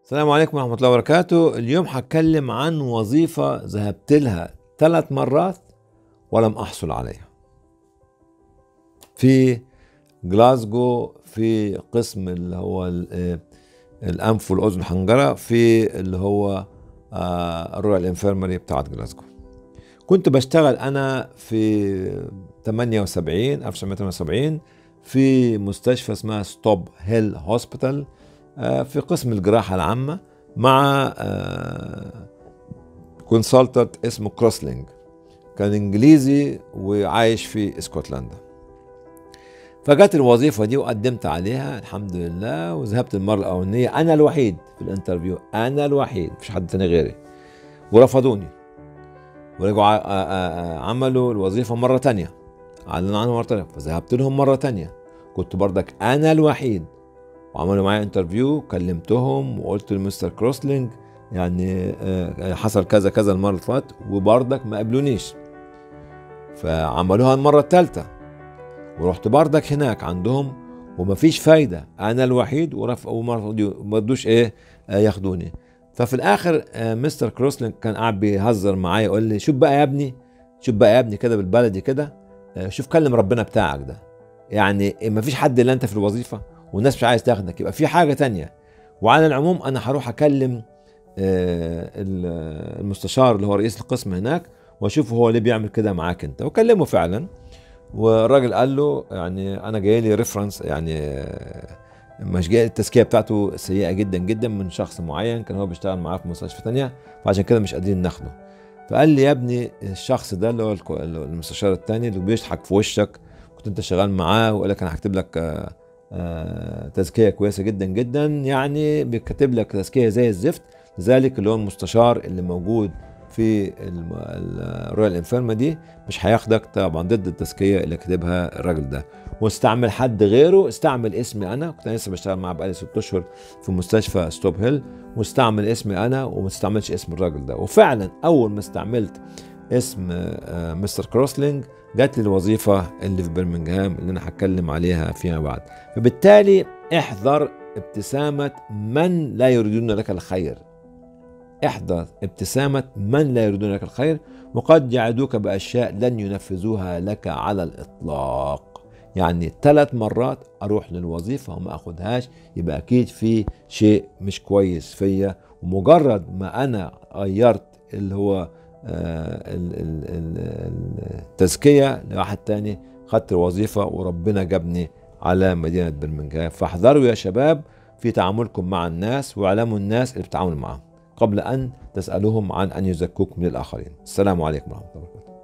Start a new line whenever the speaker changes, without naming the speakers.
السلام عليكم ورحمة الله وبركاته اليوم هتكلم عن وظيفة ذهبت لها ثلاث مرات ولم أحصل عليها في جلاسجو في قسم اللي هو ال- آه، الأنف والأذن الحنجرة في اللي هو آه، الرويال انفيرمري بتاعت جلاسجو كنت بشتغل أنا في 78 1978 في مستشفى اسمها ستوب هيل هوسبيتال آه، في قسم الجراحة العامة مع كونسلتنت اسمه كروسلينج كان انجليزي وعايش في اسكتلندا فجت الوظيفة دي وقدمت عليها الحمد لله وذهبت المرة الأولانية أنا الوحيد في الانترفيو أنا الوحيد مفيش حد تاني غيري ورفضوني ورجعوا ع- ع- ع- عملوا الوظيفة مرة تانية أعلنوا عنها مرة تانية فذهبت لهم مرة تانية كنت بردك أنا الوحيد وعملوا معايا انترفيو كلمتهم وقلت لمستر كروسلينج يعني آه، حصل كذا كذا المره اللي فاتت وبرضك ما قبلونيش فعملوها المره الثالثه ورحت بردك هناك عندهم ومفيش فايده انا الوحيد ورف وما رضيوا- ما رضوش ايه آه، ياخدوني ففي الاخر آه، مستر كروسلينج كان قاعد بيهزر معايا يقول لي شوف بقى يا ابني شوف بقى يا ابني كده بالبلدي كده آه، شوف كلم ربنا بتاعك ده يعني مفيش حد الا انت في الوظيفه والناس مش عايز تاخدك يبقى في حاجه تانية وعلى العموم انا هروح اكلم آه، ال- المستشار اللي هو رئيس القسم هناك واشوف هو ليه بيعمل كده معاك انت وكلمه فعلا والراجل قال له يعني انا جاي لي ريفرنس يعني آه، مش جاي التزكيه بتاعته سيئه جدا جدا من شخص معين كان هو بيشتغل معاه في مستشفى تانية فعشان كده مش قادرين ناخده فقال لي يا ابني الشخص ده اللي هو الكو- المستشار التاني اللي بيضحك في وشك كنت انت شغال معاه ويقول لك انا هكتب لك آه، آه، تزكيه كويسه جدا جدا يعني بيكتب لك تزكيه زي الزفت لذلك اللي هو المستشار اللي موجود في الم- ال- الرويال انفيرما دي مش هياخدك طبعا ضد التزكيه اللي كاتبها الراجل ده واستعمل حد غيره استعمل اسمي انا كنت أنا لسه بشتغل معاه بقالي ست اشهر في مستشفى ستوب هيل واستعمل اسمي انا وما استعملش اسم الراجل ده وفعلا اول ما استعملت اسم آه، مستر كروسلينج جات لي الوظيفه اللي في برمنجهام اللي انا هتكلم عليها فيما بعد فبالتالي احذر ابتسامه من لا يريدون لك الخير احذر ابتسامة من لا يريدون لك الخير وقد يعدوك بأشياء لن ينفذوها لك على الإطلاق يعني ثلاث مرات أروح للوظيفة وما أخدهاش يبقى أكيد في شيء مش كويس فيا ومجرد ما أنا غيرت اللي هو آه، ال- ال- ال- التزكية لواحد تاني خدت الوظيفة وربنا جابني على مدينة برمنجهام فاحذروا يا شباب في تعاملكم مع الناس واعلموا الناس اللي بتتعاملوا معهم قبل أن تسألهم عن أن يزكوكم للآخرين السلام عليكم ورحمة الله وبركاته